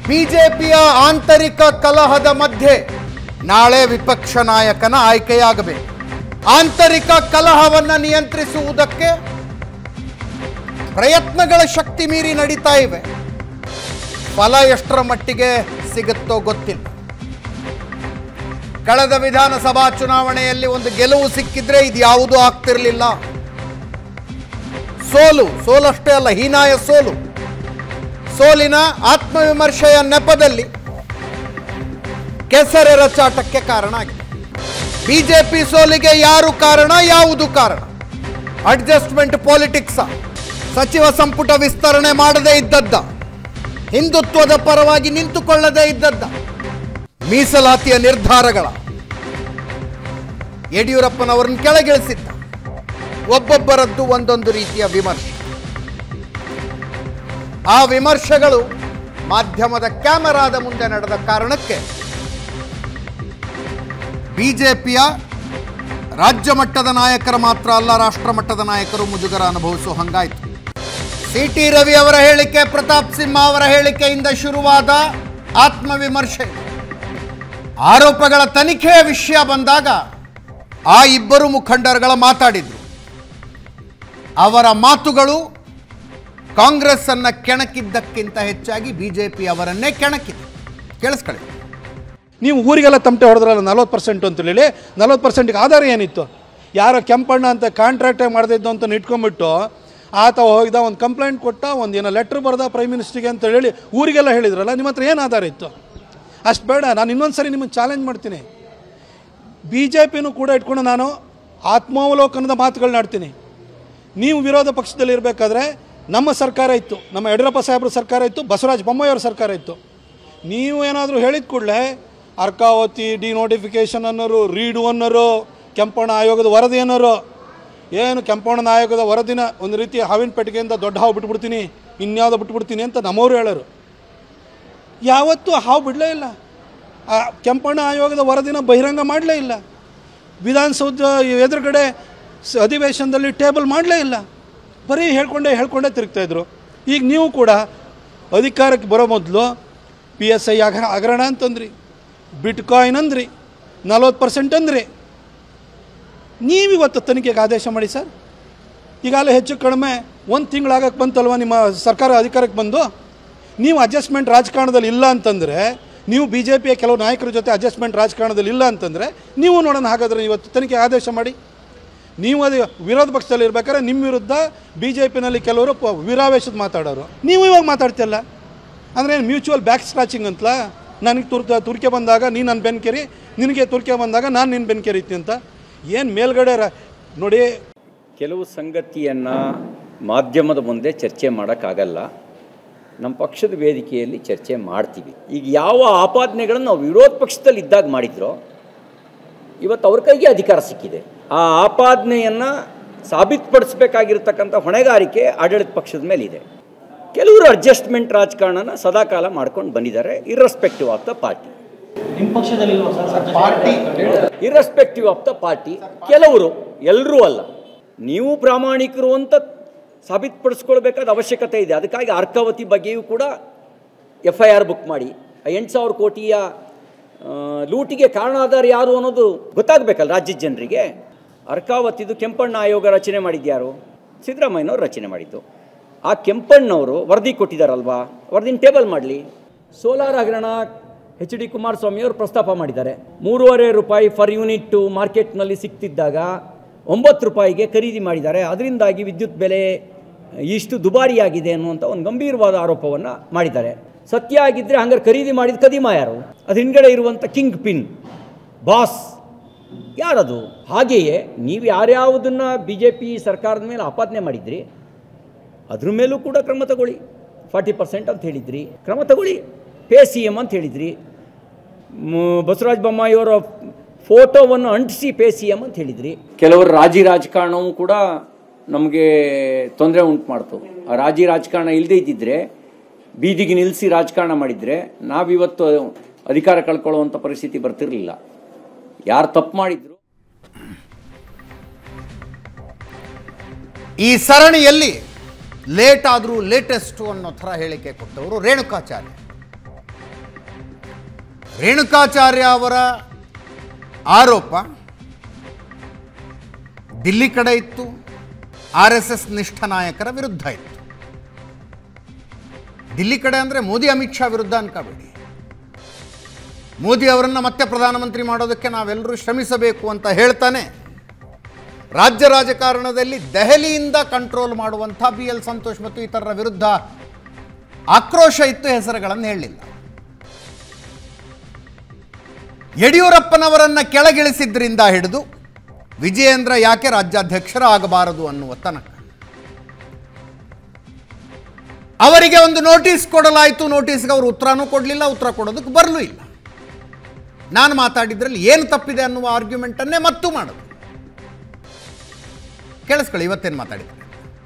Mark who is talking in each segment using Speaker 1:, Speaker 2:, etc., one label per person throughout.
Speaker 1: ಬಿಜೆಪಿಯ ಆಂತರಿಕ ಕಲಹದ ಮಧ್ಯೆ ನಾಳೆ ವಿಪಕ್ಷ ನಾಯಕನ ಆಯ್ಕೆಯಾಗಬೇಕು ಆಂತರಿಕ ಕಲಹವನ್ನು ನಿಯಂತ್ರಿಸುವುದಕ್ಕೆ ಪ್ರಯತ್ನಗಳ ಶಕ್ತಿ ಮೀರಿ ನಡೀತಾ ಇವೆ ಫಲ ಎಷ್ಟರ ಮಟ್ಟಿಗೆ ಸಿಗುತ್ತೋ ಗೊತ್ತಿಲ್ಲ ಕಳೆದ ವಿಧಾನಸಭಾ ಚುನಾವಣೆಯಲ್ಲಿ ಒಂದು ಗೆಲುವು ಸಿಕ್ಕಿದ್ರೆ ಇದು ಯಾವುದೂ ಆಗ್ತಿರಲಿಲ್ಲ ಸೋಲು ಸೋಲಷ್ಟೇ ಅಲ್ಲ ಹೀನಾಯ ಸೋಲು ಸೋಲಿನ ಆತ್ಮವಿಮರ್ಶೆಯ ನೆಪದಲ್ಲಿ ಕೆಸರೆ ರಚಾಟಕ್ಕೆ ಕಾರಣ ಆಗಿದೆ ಬಿಜೆಪಿ ಸೋಲಿಗೆ ಯಾರು ಕಾರಣ ಯಾವುದು ಕಾರಣ ಅಡ್ಜಸ್ಟ್ಮೆಂಟ್ ಪಾಲಿಟಿಕ್ಸ್ ಸಚಿವ ಸಂಪುಟ ವಿಸ್ತರಣೆ ಮಾಡದೇ ಇದ್ದದ್ದ ಹಿಂದುತ್ವದ ಪರವಾಗಿ ನಿಂತುಕೊಳ್ಳದೇ ಇದ್ದದ್ದ ಮೀಸಲಾತಿಯ ನಿರ್ಧಾರಗಳ ಯಡಿಯೂರಪ್ಪನವರನ್ನು ಕೆಳಗಿಳಿಸಿದ್ದ ಒಬ್ಬೊಬ್ಬರದ್ದು ಒಂದೊಂದು ರೀತಿಯ ವಿಮರ್ಶೆ ಆ ವಿಮರ್ಶೆಗಳು ಮಾಧ್ಯಮದ ಕ್ಯಾಮೆರಾದ ಮುಂದೆ ನಡೆದ ಕಾರಣಕ್ಕೆ ಬಿಜೆಪಿಯ ರಾಜ್ಯ ಮಟ್ಟದ ನಾಯಕರ ಮಾತ್ರ ಅಲ್ಲ ರಾಷ್ಟ್ರ ಮಟ್ಟದ ನಾಯಕರು ಮುಜುಗರ ಅನುಭವಿಸುವ ಹಂಗಾಯಿತು ಸಿ ಟಿ ರವಿ ಅವರ ಹೇಳಿಕೆ ಪ್ರತಾಪ್ ಸಿಂಹ ಅವರ ಹೇಳಿಕೆಯಿಂದ ಶುರುವಾದ ಆತ್ಮವಿಮರ್ಶೆ ಆರೋಪಗಳ ತನಿಖೆಯ ವಿಷಯ ಬಂದಾಗ ಆ ಇಬ್ಬರು ಮುಖಂಡರುಗಳ ಮಾತಾಡಿದ್ರು ಅವರ ಮಾತುಗಳು ಕಾಂಗ್ರೆಸ್ ಅನ್ನ ಕೆಣಕಿದ್ದಕ್ಕಿಂತ ಹೆಚ್ಚಾಗಿ ಬಿಜೆಪಿ ಅವರನ್ನೇ ಕೆಣಕಿದೆ ಕೇಳಿಸ್ಕೊಳ್ಳಿ
Speaker 2: ನೀವು ಊರಿಗೆಲ್ಲ ತಮಟೆ ಹೊಡೆದ್ರಲ್ಲ ನಲ್ವತ್ತು ಪರ್ಸೆಂಟ್ ಅಂತ ಹೇಳಿ ನಲ್ವತ್ತು ಪರ್ಸೆಂಟ್ಗೆ ಆಧಾರ ಏನಿತ್ತು ಯಾರೋ ಕೆಂಪಣ್ಣ ಅಂತ ಕಾಂಟ್ರಾಕ್ಟೇ ಮಾಡ್ದಿದ್ದು ಅಂತ ಇಟ್ಕೊಂಡ್ಬಿಟ್ಟು ಆತ ಹೋಗಿದ ಒಂದು ಕಂಪ್ಲೇಂಟ್ ಕೊಟ್ಟ ಒಂದು ಏನೋ ಲೆಟ್ರ್ ಬರ್ದ ಪ್ರೈಮ್ ಮಿನಿಸ್ಟ್ರಿಗೆ ಅಂತ ಹೇಳಿ ಊರಿಗೆಲ್ಲ ಹೇಳಿದ್ರಲ್ಲ ನಿಮ್ಮ ಹತ್ರ ಏನು ಆಧಾರ ಇತ್ತು ಅಷ್ಟು ಬೇಡ ನಾನು ಇನ್ನೊಂದು ಸರಿ ನಿಮ್ಮನ್ನು ಚಾಲೆಂಜ್ ಮಾಡ್ತೀನಿ ಬಿ ಜೆ ಪಿನೂ ಕೂಡ ಇಟ್ಕೊಂಡು ನಾನು ಆತ್ಮಾವಲೋಕನದ ಮಾತುಗಳನ್ನ ಆಡ್ತೀನಿ ನೀವು ವಿರೋಧ ಪಕ್ಷದಲ್ಲಿ ಇರಬೇಕಾದ್ರೆ ನಮ್ಮ ಸರ್ಕಾರ ಇತ್ತು ನಮ್ಮ ಯಡಿಯೂರಪ್ಪ ಸಾಹೇಬ್ರ ಸರ್ಕಾರ ಇತ್ತು ಬಸವರಾಜ ಬೊಮ್ಮಾಯಿಯವ್ರ ಸರ್ಕಾರ ಇತ್ತು ನೀವು ಏನಾದರೂ ಹೇಳಿದ ಕೂಡಲೇ ಅರ್ಕಾವತಿ ಡಿ ನೋಟಿಫಿಕೇಷನ್ ಅನ್ನೋರು ರೀಡು ಅನ್ನೋರು ಕೆಂಪಣ್ಣ ಆಯೋಗದ ವರದಿ ಅನ್ನೋರು ಏನು ಕೆಂಪಣ್ಣನ ಆಯೋಗದ ವರದಿನ ಒಂದು ರೀತಿ ಹಾವಿನ ಪೆಟ್ಟಿಗೆಯಿಂದ ದೊಡ್ಡ ಹಾವು ಬಿಟ್ಬಿಡ್ತೀನಿ ಇನ್ಯಾವುದೋ ಬಿಟ್ಬಿಡ್ತೀನಿ ಅಂತ ನಮ್ಮವರು ಹೇಳೋರು ಯಾವತ್ತೂ ಹಾವು ಬಿಡಲೇ ಇಲ್ಲ ಆ ಕೆಂಪಣ್ಣ ಆಯೋಗದ ವರದಿನ ಬಹಿರಂಗ ಮಾಡಲೇ ಇಲ್ಲ ವಿಧಾನಸೌಧ ಎದುರುಗಡೆ ಸ- ಅಧಿವೇಶನದಲ್ಲಿ ಟೇಬಲ್ ಮಾಡಲೇ ಇಲ್ಲ ಬರೀ ಹೇಳ್ಕೊಂಡೇ ಹೇಳ್ಕೊಂಡೇ ತಿರುಗ್ತಾಯಿದ್ರು ಈಗ ನೀವು ಕೂಡ ಅಧಿಕಾರಕ್ಕೆ ಬರೋ ಮೊದಲು ಪಿ ಎಸ್ ಐ ಅಗ ಹಗರಣ ಅಂತಂದ್ರಿ ಬಿಟ್ಕಾಯಿನ್ ಅಂದ್ರಿ ನಲ್ವತ್ತು ಪರ್ಸೆಂಟ್ ಅಂದ್ರಿ ನೀವಿವತ್ತು ತನಿಖೆಗೆ ಆದೇಶ ಮಾಡಿ ಸರ್ ಈಗಾಗಲೇ ಹೆಚ್ಚು ಕಡಿಮೆ ಒಂದು ತಿಂಗಳಾಗಕ್ಕೆ ಬಂತಲ್ವ ನಿಮ್ಮ ಸರ್ಕಾರ ಅಧಿಕಾರಕ್ಕೆ ಬಂದು ನೀವು ಅಡ್ಜಸ್ಟ್ಮೆಂಟ್ ರಾಜಕಾರಣದಲ್ಲಿ ಇಲ್ಲ ಅಂತಂದರೆ ನೀವು ಬಿ ಜೆ ಪಿಯ ಕೆಲವು ನಾಯಕರ ಜೊತೆ ಅಡ್ಜಸ್ಟ್ಮೆಂಟ್ ರಾಜಕಾರಣದಲ್ಲಿ ಇಲ್ಲ ಅಂತಂದರೆ ನೀವು ನೋಡೋಣ ಹಾಗಾದರೆ ಇವತ್ತು ತನಿಖೆ ಆದೇಶ ಮಾಡಿ ನೀವು ಅದು ವಿರೋಧ ಪಕ್ಷದಲ್ಲಿ ಇರ್ಬೇಕಾದ್ರೆ ನಿಮ್ಮ ವಿರುದ್ಧ ಬಿ ಜೆ ಪಿನಲ್ಲಿ ಕೆಲವರು ಪ- ವೀರಾವೇಶದ ಮಾತಾಡೋರು ನೀವು ಇವಾಗ ಮಾತಾಡ್ತಿಲ್ಲ ಅಂದರೆ ಮ್ಯೂಚುವಲ್ ಬ್ಯಾಕ್ ಸ್ಕ್ರಾಚಿಂಗ್ ಅಂತಲ ನನಗೆ ತುರ್ತ ತುರ್ಕೆ ಬಂದಾಗ ನೀನು ನನ್ನ ಬೆನ್ಕೆರಿ ನಿನಗೆ ತುರ್ಕೆ ಬಂದಾಗ ನಾನು ನಿನ್ನ ಬೆನ್ಕೆರಿತೀನಿ ಅಂತ ಏನು ಮೇಲ್ಗಡೆ ರ- ನೋಡಿ
Speaker 3: ಕೆಲವು ಸಂಗತಿಯನ್ನು ಮಾಧ್ಯಮದ ಮುಂದೆ ಚರ್ಚೆ ಮಾಡೋಕ್ಕಾಗಲ್ಲ ನಮ್ಮ ಪಕ್ಷದ ವೇದಿಕೆಯಲ್ಲಿ ಚರ್ಚೆ ಮಾಡ್ತೀವಿ ಈಗ ಯಾವ ಆಪಾದನೆಗಳನ್ನು ನಾವು ವಿರೋಧ ಪಕ್ಷದಲ್ಲಿ ಇದ್ದಾಗ ಮಾಡಿದ್ರೋ ಇವತ್ತು ಅವ್ರ ಕೈಗೆ ಅಧಿಕಾರ ಸಿಕ್ಕಿದೆ ಆ ಆಪಾದನೆಯನ್ನು ಸಾಬೀತುಪಡಿಸಬೇಕಾಗಿರ್ತಕ್ಕಂಥ ಹೊಣೆಗಾರಿಕೆ ಆಡಳಿತ ಪಕ್ಷದ ಮೇಲಿದೆ ಕೆಲವರು ಅಡ್ಜಸ್ಟ್ಮೆಂಟ್ ರಾಜಕಾರಣನ ಸದಾಕಾಲ ಮಾಡ್ಕೊಂಡು ಬಂದಿದ್ದಾರೆ ಇರ್ರೆಸ್ಪೆಕ್ಟಿವ್ ಆಫ್ ದ ಪಾರ್ಟಿ
Speaker 4: ನಿಮ್ಮ ಪಕ್ಷದಲ್ಲಿ ಇಲ್ವಾ sir
Speaker 1: party
Speaker 3: irrespective of the party ಕೆಲವರು ಎಲ್ಲರೂ ಅಲ್ಲ ನೀವು ಪ್ರಾಮಾಣಿಕರು ಅಂತ ಸಾಬೀತುಪಡಿಸ್ಕೊಳ್ಬೇಕಾದ ಅವಶ್ಯಕತೆ ಇದೆ ಅದಕ್ಕಾಗಿ ಅರ್ಕಾವತಿ ಬಗ್ಗೆಯೂ ಕೂಡ ಎಫ್ ಐ ಆರ್ ಬುಕ್ ಮಾಡಿ ಆ ಎಂಟು ಸಾವಿರ ಕೋಟಿಯ ಆ, ಲೂಟಿಗೆ ಕಾರಣಾಧಾರ ಯಾರು ಅನ್ನೋದು ಗೊತ್ತಾಗಬೇಕಲ್ಲ ರಾಜ್ಯದ ಜನರಿಗೆ ಅರ್ಕಾವತಿದು ಕೆಂಪಣ್ಣ ಆಯೋಗ ರಚನೆ ಮಾಡಿದ್ಯಾರು ಸಿದ್ದರಾಮಯ್ಯನವರು ರಚನೆ ಮಾಡಿದ್ದು ಆ ಕೆಂಪಣ್ಣವರು ವರದಿ ಕೊಟ್ಟಿದ್ದಾರಲ್ವಾ ವರದಿನ ಟೇಬಲ್ ಮಾಡಲಿ ಸೋಲಾರ್ ಹಗರಣ ಎಚ್ ಡಿ ಕುಮಾರಸ್ವಾಮಿಯವರು ಪ್ರಸ್ತಾಪ ಮಾಡಿದ್ದಾರೆ ಮೂರುವರೆ ರೂಪಾಯಿ ಫರ್ ಯೂನಿಟ್ ಮಾರ್ಕೆಟ್ನಲ್ಲಿ ಸಿಗ್ತಿದ್ದಾಗ ಒಂಬತ್ತು ರೂಪಾಯಿಗೆ ಖರೀದಿ ಮಾಡಿದ್ದಾರೆ ಅದರಿಂದಾಗಿ ವಿದ್ಯುತ್ ಬೆಲೆ ಇಷ್ಟು ದುಬಾರಿಯಾಗಿದೆ ಅನ್ನುವಂಥ ಒಂದು ಗಂಭೀರವಾದ ಆರೋಪವನ್ನು ಮಾಡಿದ್ದಾರೆ ಸತ್ಯ ಆಗಿದ್ದರೆ ಹಂಗಾರೆ ಖರೀದಿ ಮಾಡಿದ ಕದಿಮ ಯಾರು ಅದು ಹಿಂದ್ಗಡೆ ಇರುವಂಥ ಕಿಂಗ್ ಪಿನ್ ಬಾಸ್ ಯಾರದು ಹಾಗೆಯೇ ನೀವು ಯಾರ್ಯಾವುದನ್ನು ಬಿ ಜೆ ಪಿ ಸರ್ಕಾರದ ಮೇಲೆ ಆಪಾದನೆ ಮಾಡಿದ್ರಿ ಅದ್ರ ಮೇಲೂ ಕೂಡ ಕ್ರಮ ತಗೊಳ್ಳಿ ಫಾರ್ಟಿ ಪರ್ಸೆಂಟ್ ಅಂತ ಹೇಳಿದ್ರಿ ಕ್ರಮ ತಗೊಳ್ಳಿ ಪೇ ಸಿ ಎಮ್ ಅಂತ ಹೇಳಿದ್ರಿ ಮ್, ಬಸವರಾಜ ಬೊಮ್ಮಾಯಿಯವರ ಫೋಟೋವನ್ನು ಅಂಟಿಸಿ ಪೇ ಸಿ ಎಮ್ ಅಂತ ಹೇಳಿದ್ರಿ ಕೆಲವರು ರಾಜಿ ರಾಜಕಾರಣವೂ ಕೂಡ ನಮಗೆ ತೊಂದರೆ ಉಂಟು ಮಾಡ್ತು ಆ ರಾಜಿ ರಾಜಕಾರಣ ಇಲ್ಲದೇ ಇದ್ದಿದ್ರೆ ಬೀದಿಗೆ ನಿಲ್ಲಿಸಿ ರಾಜಕಾರಣ ಮಾಡಿದರೆ ನಾವಿವತ್ತು ಅಧಿಕಾರ ಕಳ್ಕೊಳ್ಳುವಂಥ ಪರಿಸ್ಥಿತಿ ಬರ್ತಿರಲಿಲ್ಲ ಯಾರು ತಪ್ಪು ಮಾಡಿದ್ರು
Speaker 1: ಈ ಸರಣಿಯಲ್ಲಿ ಲೇಟ್ ಆದರೂ ಲೇಟೆಸ್ಟು ಅನ್ನೋ ಥರ ಹೇಳಿಕೆ ಕೊಟ್ಟವರು ರೇಣುಕಾಚಾರ್ಯ ರೇಣುಕಾಚಾರ್ಯ ಅವರ ಆರೋಪ ದಿಲ್ಲಿ ಕಡೆ ಇತ್ತು ಆರ್ ಎಸ್ ಎಸ್ ನಿಷ್ಠ ನಾಯಕರ ವಿರುದ್ಧ ಇತ್ತು ದಿಲ್ಲಿ ಕಡೆ ಅಂದರೆ ಮೋದಿ ಅಮಿತ್ ಶಾ ವಿರುದ್ಧ ಅನ್ಕೋಬೇಡಿ ಮೋದಿ ಅವರನ್ನು ಮತ್ತೆ ಪ್ರಧಾನಮಂತ್ರಿ ಮಾಡೋದಕ್ಕೆ ನಾವೆಲ್ಲರೂ ಶ್ರಮಿಸಬೇಕು ಅಂತ ಹೇಳ್ತಾನೆ ರಾಜ್ಯ ರಾಜಕಾರಣದಲ್ಲಿ ದೆಹಲಿಯಿಂದ ಕಂಟ್ರೋಲ್ ಮಾಡುವಂಥ ಬಿ ಎಲ್ ಸಂತೋಷ್ ಮತ್ತು ಇತರರ ವಿರುದ್ಧ ಆಕ್ರೋಶ ಇತ್ತು ಹೆಸರುಗಳನ್ನು ಹೇಳಲಿಲ್ಲ ಯಡಿಯೂರಪ್ಪನವರನ್ನ ಕೆಳಗಿಳಿಸಿದ್ರಿಂದ ಹಿಡಿದು ವಿಜಯೇಂದ್ರ ಯಾಕೆ ರಾಜ್ಯಾಧ್ಯಕ್ಷರ ಆಗಬಾರದು ಅನ್ನುವ ತನಕ ಅವರಿಗೆ ಒಂದು ನೋಟಿಸ್ ಕೊಡಲಾಯಿತು ನೋಟಿಸ್ಗೆ ಅವರು ಉತ್ತರನೂ ಕೊಡಲಿಲ್ಲ ಉತ್ತರ ಕೊಡೋದಕ್ಕೆ ಬರಲೂ ಇಲ್ಲ ನಾನು ಮಾತಾಡಿದ್ರಲ್ಲಿ ಏನು ತಪ್ಪಿದೆ ಅನ್ನುವ ಆರ್ಗ್ಯುಮೆಂಟನ್ನೇ ಮತ್ತೂ ಮಾಡೋದು ಕೇಳಿಸ್ಕೊಳ್ಳಿ ಇವತ್ತೇನು ಮಾತಾಡಿದ್ದಾರೆ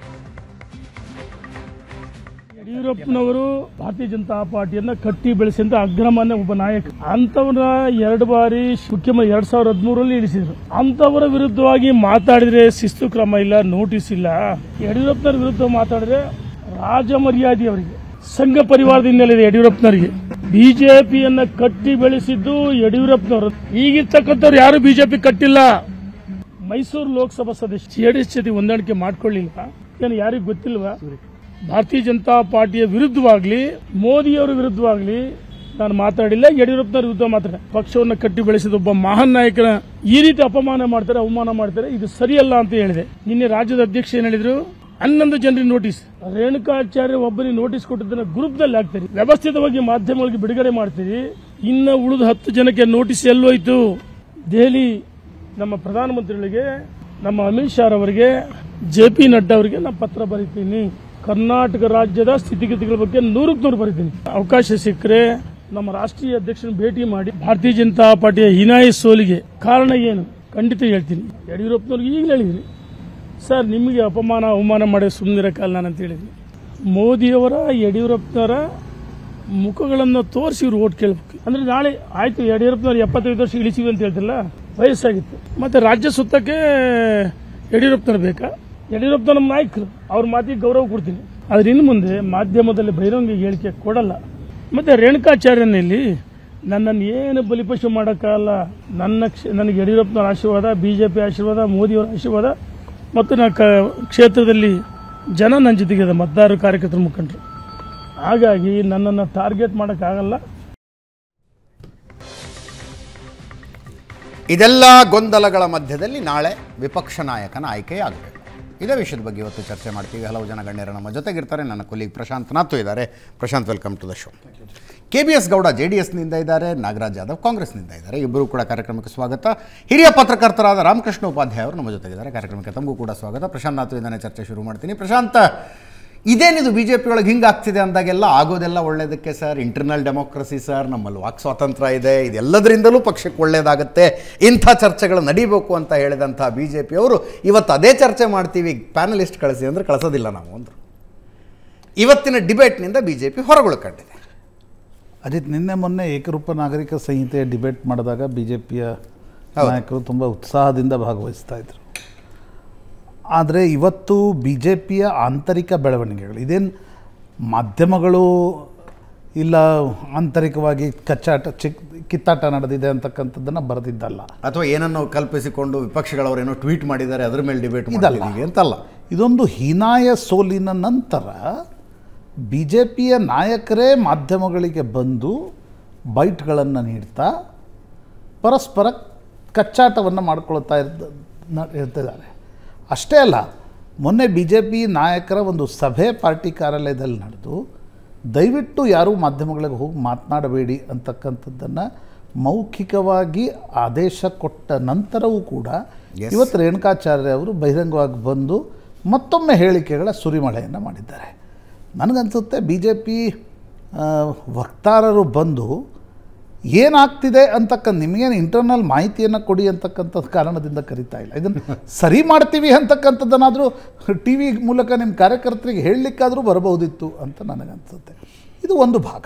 Speaker 5: ಯಡಿಯೂರಪ್ಪನವರು ಭಾರತೀಯ ಜನತಾ ಪಾರ್ಟಿಯನ್ನ ಕಟ್ಟಿ ಬೆಳೆಸಿದ ಅಗ್ರಮಾನ್ಯ ಒಬ್ಬ ನಾಯಕ ಅಂತವರ ಎರಡು ಬಾರಿ ಮುಖ್ಯಮಂತ್ರಿ ಎರಡ್ ಸಾವಿರದ ಹದಿಮೂರರಲ್ಲಿ ಇಳಿಸಿದ್ರು ಅಂತವರ ವಿರುದ್ಧವಾಗಿ ಮಾತಾಡಿದ್ರೆ ಶಿಸ್ತು ಕ್ರಮ ಇಲ್ಲ ನೋಟಿಸ್ ಇಲ್ಲ ಯಡಿಯೂರಪ್ಪನವರ ವಿರುದ್ಧ ಮಾತಾಡಿದ್ರೆ ರಾಜ ಮರ್ಯಾದೆ ಅವರಿಗೆ ಸಂಘ ಪರಿವಾರದ ಹಿನ್ನೆಲೆ ಇದೆ ಯಡಿಯೂರಪ್ಪನವರಿಗೆ ಬಿಜೆಪಿಯನ್ನ ಕಟ್ಟಿ ಬೆಳೆಸಿದ್ದು ಯಡಿಯೂರಪ್ಪನವರು ಈಗಿರ್ತಕ್ಕಂಥವ್ರು ಯಾರು ಬಿಜೆಪಿ ಕಟ್ಟಿಲ್ಲ ಮೈಸೂರು ಲೋಕಸಭಾ ಸದಸ್ಯ ಜೆಡಿಎಸ್ ಜೊತೆ ಹೊಂದಾಣಿಕೆ ಮಾಡ್ಕೊಳ್ಳಿಲ್ಲ ಏನು ಯಾರಿಗೂ ಗೊತ್ತಿಲ್ವಾ ಭಾರತೀಯ ಜನತಾ ಪಾರ್ಟಿಯ ವಿರುದ್ಧವಾಗ್ಲಿ ಮೋದಿಯವರ ವಿರುದ್ಧವಾಗ್ಲಿ ನಾನು ಮಾತಾಡಿಲ್ಲ ಯಡಿಯೂರಪ್ಪನವರ ವಿರುದ್ಧ ಮಾತಾಡ ಪಕ್ಷವನ್ನು ಕಟ್ಟಿ ಬೆಳೆಸಿದ ಒಬ್ಬ ಮಹಾನ್ ನಾಯಕನ ಈ ರೀತಿ ಅಪಮಾನ ಮಾಡ್ತಾರೆ ಅವಮಾನ ಮಾಡ್ತಾರೆ ಇದು ಸರಿಯಲ್ಲ ಅಂತ ಹೇಳಿದೆ ನಿನ್ನೆ ರಾಜ್ಯದ ಅಧ್ಯಕ್ಷ ಏನ್ ಹೇಳಿದ್ರು ಹನ್ನೊಂದು ಜನರಿಗೆ ನೋಟಿಸ್ ರೇಣುಕಾಚಾರ್ಯ ಒಬ್ಬರಿಗೆ ನೋಟಿಸ್ ಕೊಟ್ಟಿದ್ದನ್ನ ಗ್ರೂಪ್ದಲ್ಲಿ ಹಾಕ್ತೀರಿ ವ್ಯವಸ್ಥಿತವಾಗಿ ಮಾಧ್ಯಮಗಳಿಗೆ ಬಿಡುಗಡೆ ಮಾಡ್ತೀರಿ ಇನ್ನ ಉಳಿದ ಹತ್ತು ಜನಕ್ಕೆ ನೋಟಿಸ್ ಎಲ್ಲೋಯ್ತು ದೆಹಲಿ ನಮ್ಮ ಪ್ರಧಾನಮಂತ್ರಿಗಳಿಗೆ ನಮ್ಮ ಅಮಿತ್ ಶಾ ಅವರಿಗೆ ಜೆ ಪಿ ನಡ್ಡಾ ಅವರಿಗೆ ನಾನು ಪತ್ರ ಬರೀತೀನಿ ಕರ್ನಾಟಕ ರಾಜ್ಯದ ಸ್ಥಿತಿಗತಿಗಳ ಬಗ್ಗೆ ನೂರಕ್ಕೆ ನೂರು ಬರೀತೀನಿ ಅವಕಾಶ ಸಿಕ್ಕರೆ ನಮ್ಮ ರಾಷ್ಟ್ರೀಯ ಅಧ್ಯಕ್ಷನ ಭೇಟಿ ಮಾಡಿ ಭಾರತೀಯ ಜನತಾ ಪಾರ್ಟಿಯ ಹೀನಾಯ ಸೋಲಿಗೆ ಕಾರಣ ಏನು ಖಂಡಿತ ಹೇಳ್ತೀನಿ ಯಡಿಯೂರಪ್ಪನವ್ರಿಗೆ ಈಗಲೇ ಹೇಳಿದ್ದೀನಿ ಸರ್ ನಿಮಗೆ ಅಪಮಾನ ಅವಮಾನ ಮಾಡಿ ಸುಮ್ಮನಿರಕ್ಕಲ್ಲ ನಾನು ಅಂತ ಹೇಳಿದ್ದೀನಿ ಮೋದಿಯವರ ಯಡಿಯೂರಪ್ಪನವರ ಮುಖಗಳನ್ನು ತೋರಿಸಿ ಇವ್ರು ಓಟ್ ಕೇಳಬೇಕು ಅಂದ್ರೆ ನಾಳೆ ಆಯ್ತು ಯಡಿಯೂರಪ್ಪನವ್ರು ಎಪ್ಪತ್ತೈದು ವರ್ಷ ಇಳಿಸಿವಿ ಅಂತ ಹೇಳ್ತಿಲ್ಲ ವಯಸ್ಸಾಗಿತ್ತು ಮತ್ತೆ ರಾಜ್ಯ ಸುತ್ತಕ್ಕೆ ಯಡಿಯೂರಪ್ಪನವ್ರು ಬೇಕಾ ಯಡಿಯೂರಪ್ಪ ನಮ್ಮ ನಾಯಕರು ಅವ್ರ ಮಾತಿಗೆ ಗೌರವ ಕೊಡ್ತೀನಿ ಆದ್ರೆ ಇನ್ನು ಮುಂದೆ ಮಾಧ್ಯಮದಲ್ಲಿ ಬಹಿರಂಗ ಹೇಳಿಕೆ ಕೊಡಲ್ಲ ಮತ್ತೆ ರೇಣುಕಾಚಾರ್ಯನಲ್ಲಿ ನನ್ನನ್ನು ಏನು ಬಲಿಪಶು ಮಾಡೋಕ್ಕಾಗಲ್ಲ ನನ್ನ ಕ್ಷ- ನನಗೆ ಯಡಿಯೂರಪ್ಪನವರ ಆಶೀರ್ವಾದ ಬಿಜೆಪಿ ಆಶೀರ್ವಾದ ಮೋದಿಯವರ ಆಶೀರ್ವಾದ ಮತ್ತು ನನ್ನ ಕ- ಕ್ಷೇತ್ರದಲ್ಲಿ ಜನ ನನ್ನ ಜೊತೆಗಿದೆ ಮತದಾರರು ಕಾರ್ಯಕರ್ತರ ಮುಖಂಡರು ಹಾಗಾಗಿ ನನ್ನನ್ನು ಟಾರ್ಗೆಟ್ ಮಾಡೋಕ್ಕಾಗಲ್ಲ
Speaker 1: ಇದೆಲ್ಲ ಗೊಂದಲಗಳ ಮಧ್ಯದಲ್ಲಿ ನಾಳೆ ವಿಪಕ್ಷ ನಾಯಕನ ಆಯ್ಕೆಯಾಗಬೇಕು ಇದೇ ವಿಷಯದ ಬಗ್ಗೆ ಇವತ್ತು ಚರ್ಚೆ ಮಾಡ್ತೀವಿ ಹಲವು ಜನ ಗಣ್ಯರು ನಮ್ಮ ಜೊತೆಗಿರ್ತಾರೆ ನನ್ನ ಕೊಲೀಗ್ ಪ್ರಶಾಂತ್ ನಾಥು ಇದ್ದಾರೆ Prashant welcome to the show K B S Gowda J D ಎಸ್ನಿಂದ ಇದ್ದಾರೆ ನಾಗರಾಜ್ ಯಾದವ್ ಕಾಂಗ್ರೆಸ್ನಿಂದ ಇದ್ದಾರೆ ಇಬ್ಬರು ಕೂಡ ಕಾರ್ಯಕ್ರಮಕ್ಕೆ ಸ್ವಾಗತ ಹಿರಿಯ ಪತ್ರಕರ್ತರಾದ ರಾಮಕೃಷ್ಣ ಉಪಾಧ್ಯಾಯ ಅವರು ನಮ್ಮ ಜೊತೆಗಿದ್ದಾರೆ ಕಾರ್ಯಕ್ರಮಕ್ಕೆ ತಮಗೂ ಕೂಡ ಸ್ವಾಗತ ಪ್ರಶಾಂತ್ ನಾಥು ಇಂದನೇ ಚರ್ಚೆ ಶುರು ಮಾಡ್ತೀನಿ ಪ್ರಶಾಂತ್ ಇದೇನಿದು ಬಿ ಜೆ ಪಿ ಒಳಗೆ ಹಿಂಗಾಗ್ತಿದೆ ಅಂದಾಗೆಲ್ಲ ಆಗೋದೆಲ್ಲ ಒಳ್ಳೇದಕ್ಕೆ ಸರ್ ಇಂಟರ್ನಲ್ ಡೆಮೋಕ್ರಸಿ ಸರ್ ನಮ್ಮಲ್ಲಿ ವಾಕ್ ಸ್ವಾತಂತ್ರ್ಯ ಇದೆ ಇದೆಲ್ಲದರಿಂದಲೂ ಪಕ್ಷಕ್ಕೆ ಒಳ್ಳೇದಾಗುತ್ತೆ ಇಂಥ ಚರ್ಚೆಗಳು ನಡೀಬೇಕು ಅಂತ ಹೇಳಿದಂಥ ಬಿ ಜೆ ಪಿಯವರು ಇವತ್ತು ಅದೇ ಚರ್ಚೆ ಮಾಡ್ತೀವಿ ಪ್ಯಾನಲಿಸ್ಟ್ ಕಳಿಸಿ ಅಂದರೆ ಕಳಿಸೋದಿಲ್ಲ ನಾವು ಅಂದರು ಇವತ್ತಿನ ಡಿಬೇಟ್ನಿಂದ ಬಿ ಜೆ ಪಿ ಹೊರಗುಳ್ಕೊಂಡಿದೆ
Speaker 6: ಅಜಿತ್ ನಿನ್ನೆ ಮೊನ್ನೆ ಏಕರೂಪ ನಾಗರಿಕ ಸಂಹಿತೆ ಡಿಬೇಟ್ ಮಾಡಿದಾಗ ಬಿ ಜೆ ಪಿಯ
Speaker 1: ಹೌದು.
Speaker 6: ನಾಯಕರು ತುಂಬ ಉತ್ಸಾಹದಿಂದ ಭಾಗವಹಿಸ್ತಾ ಇದ್ರು ಆದರೆ ಇವತ್ತು ಬಿ ಜೆ ಪಿಯ ಆಂತರಿಕ ಬೆಳವಣಿಗೆಗಳು ಇದೇನು ಮಾಧ್ಯಮಗಳು ಇಲ್ಲ ಆಂತರಿಕವಾಗಿ ಕಚ್ಚಾಟ ಚಿಕ್ ಕಿತ್ತಾಟ ನಡೆದಿದೆ ಅಂತಕ್ಕಂಥದ್ದನ್ನು ಬರೆದಿದ್ದಲ್ಲ
Speaker 1: ಅಥವಾ ಏನನ್ನೋ ಕಲ್ಪಿಸಿಕೊಂಡು ವಿಪಕ್ಷಗಳವರೇನೋ ಟ್ವೀಟ್ ಮಾಡಿದ್ದಾರೆ ಅದ್ರ ಮೇಲೆ ಡಿಬೇಟ್
Speaker 6: ಇದಲ್ಲ.
Speaker 1: ಮಾಡಿದ್ದೀವಿ ಅಂತಲ್ಲ
Speaker 6: ಇದೊಂದು ಹೀನಾಯ ಸೋಲಿನ ನಂತರ ಬಿ ಜೆ ಪಿಯ ನಾಯಕರೇ ಮಾಧ್ಯಮಗಳಿಗೆ ಬಂದು ಬೈಟ್ಗಳನ್ನು ನೀಡ್ತಾ ಪರಸ್ಪರ ಕಚ್ಚಾಟವನ್ನು ಮಾಡ್ಕೊಳ್ತಾ ಇರ್ತ ನ- ಇರ್ತಿದ್ದಾರೆ ಅಷ್ಟೇ ಅಲ್ಲ ಮೊನ್ನೆ ಬಿ ಜೆ ಪಿ ನಾಯಕರ ಒಂದು ಸಭೆ ಪಾರ್ಟಿ ಕಾರ್ಯಾಲಯದಲ್ಲಿ ನಡೆದು ದಯವಿಟ್ಟು ಯಾರೂ ಮಾಧ್ಯಮಗಳಿಗೆ ಹೋಗಿ ಮಾತನಾಡಬೇಡಿ ಅಂತಕ್ಕಂಥದ್ದನ್ನು ಮೌಖಿಕವಾಗಿ ಆದೇಶ ಕೊಟ್ಟ ನಂತರವೂ ಕೂಡ
Speaker 1: Yes.
Speaker 6: ಇವತ್ತು ರೇಣುಕಾಚಾರ್ಯ ಅವರು ಬಹಿರಂಗವಾಗಿ ಬಂದು ಮತ್ತೊಮ್ಮೆ ಹೇಳಿಕೆಗಳ ಸುರಿಮಳೆಯನ್ನು ಮಾಡಿದ್ದಾರೆ ನನಗನ್ಸುತ್ತೆ ಬಿ ಜೆ ಪಿ ವಕ್ತಾರರು ಬಂದು ಏನಾಗ್ತಿದೆ ಅಂತಕ್ಕಂಥ ನಿಮಗೇನು ಇಂಟರ್ನಲ್ ಮಾಹಿತಿಯನ್ನು ಕೊಡಿ ಅಂತಕ್ಕಂಥ ಕಾರಣದಿಂದ ಕರಿತಾ ಇಲ್ಲ ಇದನ್ನು ಸರಿ ಮಾಡ್ತೀವಿ ಅಂತಕ್ಕಂಥದ್ದನ್ನಾದರೂ ಟಿ ವಿ ಮೂಲಕ ನಿಮ್ಮ ಕಾರ್ಯಕರ್ತರಿಗೆ ಹೇಳಲಿಕ್ಕಾದರೂ ಬರಬಹುದಿತ್ತು ಅಂತ ನನಗನ್ಸುತ್ತೆ ಇದು ಒಂದು ಭಾಗ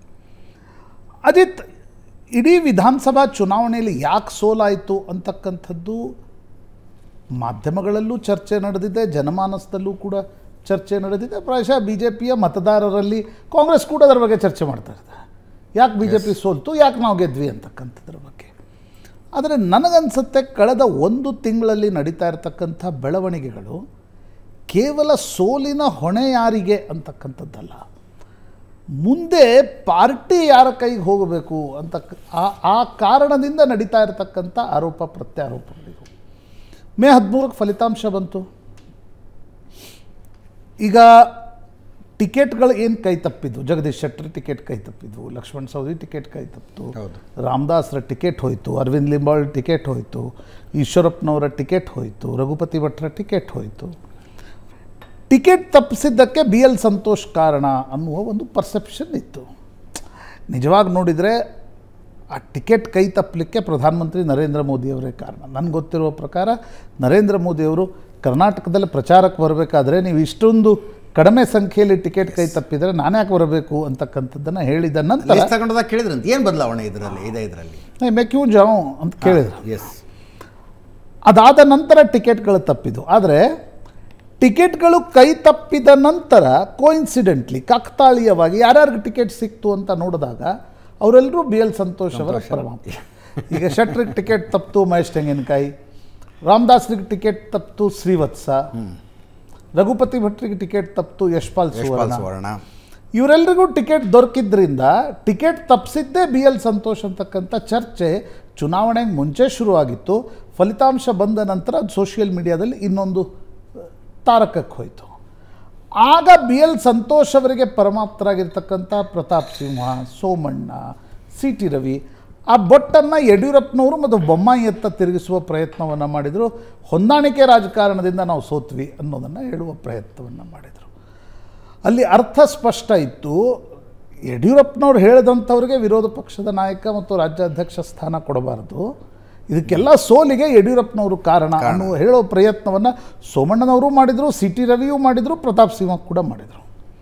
Speaker 6: ಅಜಿತ್ ಇಡೀ ವಿಧಾನಸಭಾ ಚುನಾವಣೆಯಲ್ಲಿ ಯಾಕೆ ಸೋಲಾಯಿತು ಅಂತಕ್ಕಂಥದ್ದು ಮಾಧ್ಯಮಗಳಲ್ಲೂ ಚರ್ಚೆ ನಡೆದಿದೆ ಜನಮಾನಸದಲ್ಲೂ ಕೂಡ ಚರ್ಚೆ ನಡೆದಿದೆ ಪ್ರಾಯಶಃ ಬಿ ಜೆ ಪಿಯ ಮತದಾರರಲ್ಲಿ ಕಾಂಗ್ರೆಸ್ ಕೂಡ ಅದರ ಬಗ್ಗೆ ಚರ್ಚೆ ಮಾಡ್ತಾ ಇದ್ದಾರೆ ಯಾಕೆ ಬಿ ಜೆ ಪಿ ಸೋಲ್ತು ಯಾಕೆ ನಾವು ಗೆದ್ವಿ ಅಂತಕ್ಕಂಥದ್ರ ಬಗ್ಗೆ ಆದರೆ ನನಗನ್ಸುತ್ತೆ ಕಳೆದ ಒಂದು ತಿಂಗಳಲ್ಲಿ ನಡೀತಾ ಇರತಕ್ಕಂಥ ಬೆಳವಣಿಗೆಗಳು ಕೇವಲ ಸೋಲಿನ ಹೊಣೆ ಯಾರಿಗೆ ಅಂತಕ್ಕಂಥದ್ದಲ್ಲ ಮುಂದೆ ಪಾರ್ಟಿ ಯಾರ ಕೈಗೆ ಹೋಗಬೇಕು ಅಂತ ಆ ಆ ಕಾರಣದಿಂದ ನಡೀತಾ ಇರತಕ್ಕಂಥ ಆರೋಪ ಪ್ರತ್ಯಾರೋಪಗಳಿವು ಮೇ ಹದಿಮೂರಕ್ಕೆ ಫಲಿತಾಂಶ ಬಂತು ಈಗ ಟಿಕೆಟ್ಗಳು ಏನು ಕೈ ತಪ್ಪಿದ್ವು ಜಗದೀಶ್ ಶೆಟ್ಟರ್ ಟಿಕೆಟ್ ಕೈ ತಪ್ಪಿದ್ವು ಲಕ್ಷ್ಮಣ್ ಸವದಿ ಟಿಕೆಟ್ ಕೈ ತಪ್ಪಿತು
Speaker 1: ಹೌದು.
Speaker 6: ರಾಮದಾಸ್ರ ಟಿಕೆಟ್ ಹೋಯಿತು ಅರವಿಂದ್ ಲಿಂಬಾಳ್ ಟಿಕೆಟ್ ಹೋಯಿತು ಈಶ್ವರಪ್ಪನವರ ಟಿಕೆಟ್ ಹೋಯಿತು ರಘುಪತಿ ಭಟ್ರ ಟಿಕೆಟ್ ಹೋಯಿತು ಟಿಕೆಟ್ ತಪ್ಪಿಸಿದ್ದಕ್ಕೆ ಬಿ ಎಲ್ ಸಂತೋಷ್ ಕಾರಣ ಅನ್ನುವ ಒಂದು ಪರ್ಸೆಪ್ಷನ್ ಇತ್ತು ನಿಜವಾಗಿ ನೋಡಿದರೆ ಆ ಟಿಕೆಟ್ ಕೈ ತಪ್ಪಲಿಕ್ಕೆ ಪ್ರಧಾನಮಂತ್ರಿ ನರೇಂದ್ರ ಮೋದಿಯವರೇ ಕಾರಣ ನನಗೆ ಗೊತ್ತಿರುವ ಪ್ರಕಾರ ನರೇಂದ್ರ ಮೋದಿಯವರು ಕರ್ನಾಟಕದಲ್ಲಿ ಪ್ರಚಾರಕ್ಕೆ ಬರಬೇಕಾದ್ರೆ ನೀವು ಇಷ್ಟೊಂದು ಕಡಿಮೆ ಸಂಖ್ಯೆಯಲ್ಲಿ ಟಿಕೆಟ್ ಕೈ ತಪ್ಪಿದರೆ ನಾನು ಯಾಕೆ ಬರಬೇಕು ಅಂತಕ್ಕಂಥದ್ದನ್ನು ಹೇಳಿದ ನಂತರ
Speaker 1: ಲಿಸ್ಟ್ ತಗೊಂಡದಾಗ ಕೇಳಿದ್ರಂತ ಏನು ಬದಲಾವಣೆ ಇದರಲ್ಲಿ ಇದೆ ಇದರಲ್ಲಿ
Speaker 6: ಮೇ ಕ್ಯೂ ಜಾವ್ ಅಂತ ಕೇಳಿದ್ರು
Speaker 1: ಎಸ್
Speaker 6: ಅದಾದ ನಂತರ ಟಿಕೆಟ್ಗಳು ತಪ್ಪಿದ್ದು ಆದರೆ ಟಿಕೆಟ್ಗಳು ಕೈ ತಪ್ಪಿದ ನಂತರ ಕೋಇನ್ಸಿಡೆಂಟ್ಲಿ ಕಾಕತಾಳೀಯವಾಗಿ ಯಾರ್ಯಾರಿಗೆ ಟಿಕೆಟ್ ಸಿಕ್ತು ಅಂತ ನೋಡಿದಾಗ ಅವರೆಲ್ಲರೂ ಬಿ ಎಲ್ ಸಂತೋಷ್ ಅವರ ಪರಮಾಪ್ತಿ ಈಗ ಶೆಟ್ರಿಗೆ ಟಿಕೆಟ್ ತಪ್ಪಿತು ಮಹೇಶ್ ತೆಂಗಿನಕಾಯಿ ರಾಮದಾಸ್ರಿಗೆ ಟಿಕೆಟ್ ತಪ್ಪಿತು ಶ್ರೀವತ್ಸ ರಘುಪತಿ ಭಟ್ರಿಗೆ ಟಿಕೆಟ್ ತಪ್ಪಿತು ಯಶ್ಪಾಲ್
Speaker 1: ಯಶ್ಪಾಲ್
Speaker 6: ಸುವರ್ಣ
Speaker 1: ಸುವರ್ಣ
Speaker 6: ಇವರೆಲ್ಲರಿಗೂ ಟಿಕೆಟ್ ದೊರಕಿದ್ರಿಂದ ಟಿಕೆಟ್ ತಪ್ಪಿಸಿದ್ದೇ ಬಿ ಎಲ್ ಸಂತೋಷ್ ಅಂತಕ್ಕಂಥ ಚರ್ಚೆ ಚುನಾವಣೆಗೆ ಮುಂಚೆ ಶುರುವಾಗಿತ್ತು ಫಲಿತಾಂಶ ಬಂದ ನಂತರ ಅದು ಸೋಷಿಯಲ್ ಮೀಡಿಯಾದಲ್ಲಿ ಇನ್ನೊಂದು ತಾರಕಕ್ಕೆ ಹೋಯಿತು ಆಗ ಬಿ ಎಲ್ ಸಂತೋಷ್ ಅವರಿಗೆ ಪರಮಾಪ್ತರಾಗಿರ್ತಕ್ಕಂಥ ಪ್ರತಾಪ್ ಸಿಂಹ ಸೋಮಣ್ಣ ಸಿ ಟಿ ರವಿ ಆ ಬೊಟ್ಟನ್ನು ಯಡಿಯೂರಪ್ಪನವರು ಮತ್ತು ಬೊಮ್ಮಾಯಿಯತ್ತ ತಿರುಗಿಸುವ ಪ್ರಯತ್ನವನ್ನು ಮಾಡಿದರು ಹೊಂದಾಣಿಕೆ ರಾಜಕಾರಣದಿಂದ ನಾವು ಸೋತ್ವಿ ಅನ್ನೋದನ್ನು ಹೇಳುವ ಪ್ರಯತ್ನವನ್ನು ಮಾಡಿದರು ಅಲ್ಲಿ ಅರ್ಥ ಸ್ಪಷ್ಟ ಇತ್ತು ಯಡಿಯೂರಪ್ಪನವ್ರು ಹೇಳಿದಂಥವ್ರಿಗೆ ವಿರೋಧ ಪಕ್ಷದ ನಾಯಕ ಮತ್ತು ರಾಜ್ಯಾಧ್ಯಕ್ಷ ಸ್ಥಾನ ಕೊಡಬಾರದು ಇದಕ್ಕೆಲ್ಲ ಸೋಲಿಗೆ ಯಡಿಯೂರಪ್ಪನವರು ಕಾರಣ ಅನ್ನುವ ಹೇಳೋ ಪ್ರಯತ್ನವನ್ನು ಸೋಮಣ್ಣನವರು ಮಾಡಿದರು ಸಿ ಟಿ ರವಿಯೂ ಮಾಡಿದರು ಪ್ರತಾಪ್ ಸಿಂಹ ಕೂಡ ಮಾಡಿದರು